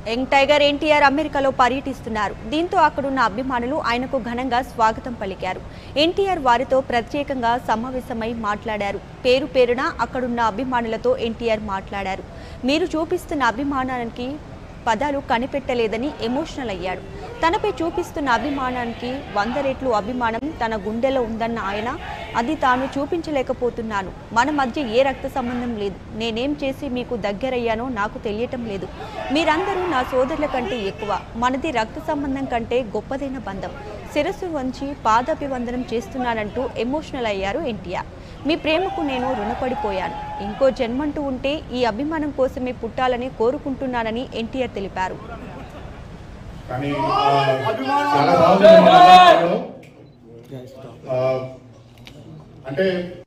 Young tiger NTR అమెరికాలో పర్యటిస్తున్నారు దీంతో అక్కడున్న అభిమానులు ఆయనకు ఘనంగా స్వాగతం పలికారు ఎన్టీఆర్ వారితో ప్రత్యేకంగా సమావేశమై మాట్లాడారు పేరు పేరున అక్కడున్న అభిమానులతో ఎన్టీఆర్ మాట్లాడారు మీరు చూపిస్తున్న అభిమానానికి పదాలు కనిపెట్టలేదని ఎమోషనల్ అయ్యాడు తనపై చూపిస్తున్న అభిమానానికి వంద రెట్లు అభిమానం తన గుండెలో ఉందన్న ఆయన అది తాను చూపించలేకపోతున్నాను మన మధ్య ఏ రక్త సంబంధం లేదు నేనేం చేసి మీకు దగ్గరయ్యానో నాకు తెలియటం లేదు మీరందరూ నా సోదరుల కంటే ఎక్కువ మనది రక్త సంబంధం కంటే గొప్పదైన బంధం శిరస్సు వంచి పాదాభివందనం చేస్తున్నానంటూ ఎమోషనల్ అయ్యారు ఎన్టీఆర్ మీ ప్రేమకు నేను రుణపడిపోయాను ఇంకో జన్మంటూ ఉంటే ఈ అభిమానం కోసమే పుట్టాలని కోరుకుంటున్నానని ఎన్టీఆర్ తెలిపారు కానీ ఆ, చాలా బాగుంది మాట్లాడడం. ఆ, అంటే